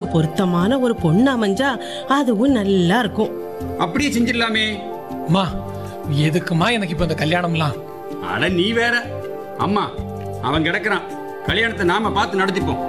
பொருத்தமான ஒரு பொண்ணு அமைஞ்சா அதுவும் நல்லா இருக்கும் அப்படியே செஞ்சிடலாமே அம்மா எதுக்குமா எனக்கு இப்போ இந்த கல்யாணம்லாம் அட நீ வேற அம்மா அவன் கிடக்குறான் கல்யாணத்தை நாம பார்த்து நடத்திப்போம்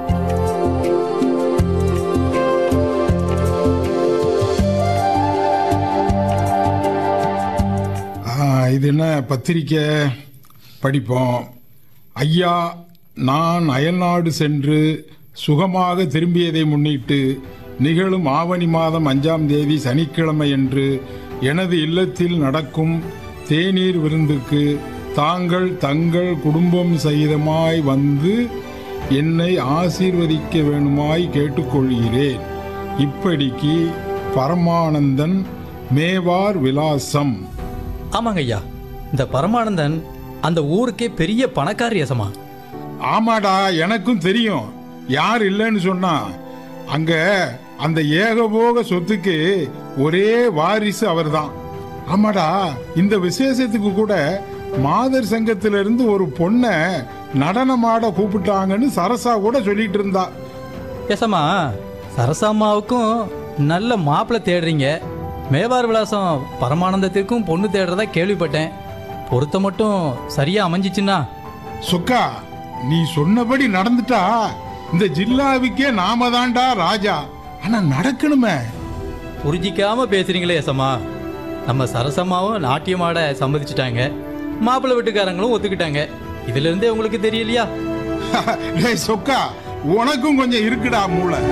ஆ, இது என்ன பத்திரிக்கை படிப்போம் ஐயா நான் அயல்நாடு சென்று சுகமாக திரும்பியதை முன்னிட்டு நிகழும் ஆவணி மாதம் அஞ்சாம் தேதி சனிக்கிழமை அன்று எனது இல்லத்தில் நடக்கும் தேநீர் விருந்துக்கு தாங்கள் தங்கள் குடும்பம் சகிதமாய் வந்து என்னை ஆசீர்வதிக்க வேணுமாய் கேட்டுக்கொள்கிறேன் இப்படிக்கு பரமானந்தன் மேவார் விலாசம் ஆமாங்க ஐயா இந்த பரமானந்தன் அந்த ஊருக்கே பெரிய பணக்கார யசமா ஆமாடா எனக்கும் தெரியும் யார் இல்லைன்னு சொன்னா அங்க அந்த ஏகபோக சொத்துக்கு ஒரே வாரிசு அவர்தான் ஆமாடா இந்த விசேஷத்துக்கு கூட மாதர் சங்கத்திலிருந்து ஒரு பொண்ணை நடனமாட கூப்பிட்டாங்கன்னு சரசா கூட சொல்லிட்டு இருந்தா யசமா சரசாம்மாவுக்கும் நல்ல மாப்பிள்ளை தேடுறீங்க மேவார் விலாசம் பரமானந்தத்திற்கும் பொண்ணு தேடுறதா கேள்விப்பட்டேன் பொருத்தம் மட்டும் சரியா அமைஞ்சிச்சுன்னா சொக்கா நீ சொன்னபடி நடந்துட்டா இந்த ஜில்லாவுக்கே நாம தான்டா ராஜா ஆனா நடக்கணுமே புரிஞ்சிக்காம பேசுறீங்களே யசமா நம்ம சரசம்மாவும் நாட்டியமாட சம்மதிச்சிட்டாங்க மாப்பிள்ளை வீட்டுக்காரங்களும் ஒத்துக்கிட்டாங்க இதுல இருந்தே உங்களுக்கு தெரியலையா டேய் சொக்கா உனக்கும் கொஞ்சம் இருக்குடா மூளை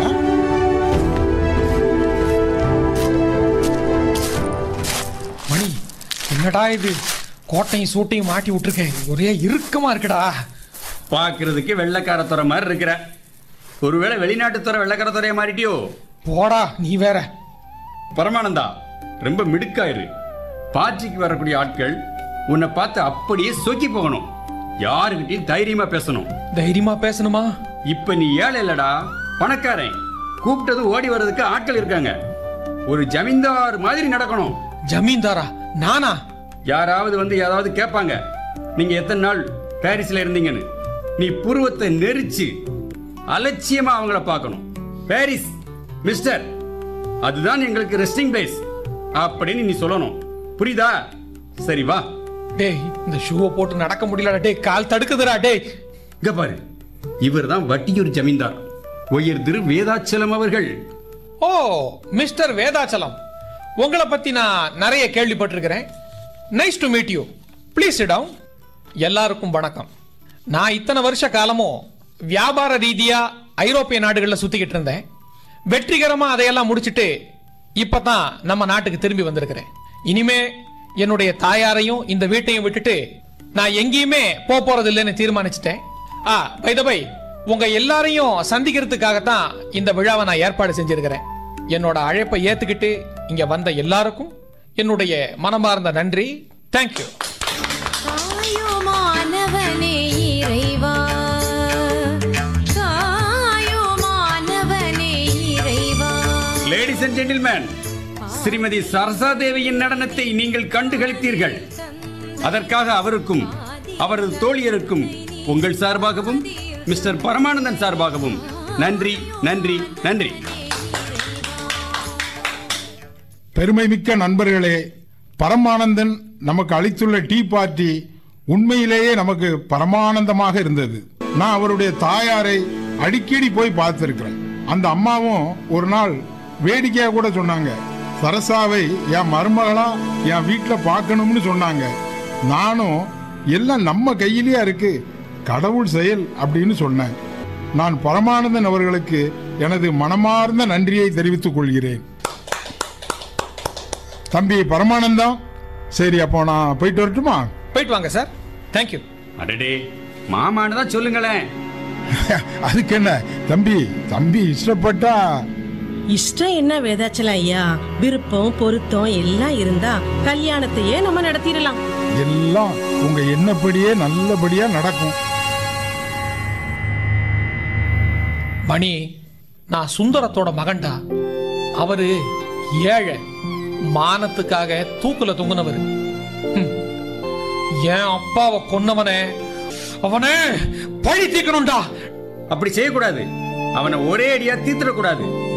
மணி என்னடா இது கோட்டையும் சூட்டையும் மாட்டி விட்டுருக்கேன் ஒரே இறுக்கமா இருக்குடா பார்க்கிறதுக்கு வெள்ளைக்கார துறை மாதிரி இருக்கிற ஒருவேளை வெளிநாட்டு துறை வெள்ளைக்கார துறையை மாறிட்டியோ போடா நீ வேற பரமானந்தா ரொம்ப மிடுக்காயிரு பாட்சிக்கு வரக்கூடிய ஆட்கள் உன்னை பார்த்து அப்படியே சொக்கி போகணும் யாருக்கிட்டையும் தைரியமா பேசணும் தைரியமா பேசணுமா இப்ப நீ ஏழை இல்லடா பணக்காரன் கூப்பிட்டது ஓடி வர்றதுக்கு ஆட்கள் இருக்காங்க ஒரு ஜமீன்தார் மாதிரி நடக்கணும் ஜமீன்தாரா நானா யாராவது வந்து ஏதாவது கேட்பாங்க நீங்க எத்தனை நாள் பாரிஸ்ல இருந்தீங்கன்னு நீ புருவத்தை நெரிச்சு அலட்சியமா அவங்கள பார்க்கணும் பாரிஸ் மிஸ்டர் அதுதான் எங்களுக்கு ரெஸ்டிங் பிளேஸ் அப்படின்னு நீ சொல்லணும் புரியுதா சரி வா டேய் இந்த ஷூவை போட்டு நடக்க முடியலடா டேய் கால் தடுக்குதுடா டேய் இங்க பாரு இவர் தான் வட்டியூர் ஜமீன்தார் உயர் திரு வேதாச்சலம் அவர்கள் ஓ மிஸ்டர் வேதாச்சலம் உங்களை பத்தி நான் நிறைய கேள்விப்பட்டிருக்கிறேன் nice to meet you please down எல்லாருக்கும் வணக்கம் நான் இத்தனை வருஷ காலமும் வியாபார ரீதியா ஐரோப்பிய நாடுகளில் சுத்திக்கிட்டு இருந்தேன் வெற்றிகரமா அதையெல்லாம் முடிச்சிட்டு இப்பதான் நம்ம நாட்டுக்கு திரும்பி வந்திருக்கிறேன் இனிமே என்னுடைய தாயாரையும் இந்த வீட்டையும் விட்டுட்டு நான் எங்கேயுமே போக போறது இல்லைன்னு தீர்மானிச்சிட்டேன் ஆ பை த பை உங்க எல்லாரையும் சந்திக்கிறதுக்காகத்தான் இந்த விழாவை நான் ஏற்பாடு செஞ்சிருக்கிறேன் என்னோட அழைப்பை ஏத்துக்கிட்டு இங்க வந்த எல்லாருக்கும் என்னுடைய மனமார்ந்த நன்றி தேங்க்யூ காயுமானவனே இறைவா காயுமானவனே இறைவா ladies and gentlemen Shrimati Sarasa தேவியின் நடனத்தை நீங்கள் கண்டு களித்தீர்கள் அதற்காக அவருக்கும் அவரது தோழியருக்கும் உங்கள் சார்பாகவும் மிஸ்டர் பரமானந்தன் சார்பாகவும் நன்றி நன்றி நன்றி பெருமைமிக்க நண்பர்களே பரமானந்தன் நமக்கு அளித்துள்ள டீ பார்ட்டி உண்மையிலேயே நமக்கு பரமானந்தமாக இருந்தது நான் அவருடைய தாயாரை அடிக்கடி போய் பார்த்திருக்கிறேன் அந்த அம்மாவும் ஒரு நாள் வேடிக்கையா கூட சொன்னாங்க சரசாவை என் மருமகளா என் வீட்டில் பார்க்கணும்னு சொன்னாங்க நானும் எல்லாம் நம்ம கையிலேயே இருக்கு கடவுள் செயல் அப்படின்னு சொன்னேன் நான் பரமானந்தன் அவர்களுக்கு எனது மனமார்ந்த நன்றியை தெரிவித்துக் கொள்கிறேன் தம்பி பரமானந்தம் சரி அப்போ நான் போயிட்டு வரட்டுமா போயிட்டு வாங்க சார் தேங்க்யூ அடடே மாமான்னு தான் சொல்லுங்களேன் அதுக்கு என்ன தம்பி தம்பி இஷ்டப்பட்டா இஷ்டம் என்ன வேதாச்சலம் ஐயா விருப்பம் பொருத்தம் எல்லாம் இருந்தா கல்யாணத்தையே நம்ம நடத்திடலாம் எல்லாம் உங்க எண்ணப்படியே நல்லபடியா நடக்கும் மணி நான் சுந்தரத்தோட மகன்டா அவரு ஏழை மானத்துக்காக தூக்குல தொங்குனவர் ஹம். என் அப்பாவை கொன்னவனே அவனே பழி தீக்கணும்டா அப்படி செய்யக்கூடாது அவனை ஒரே அடியா தீர்த்திடக்கூடாது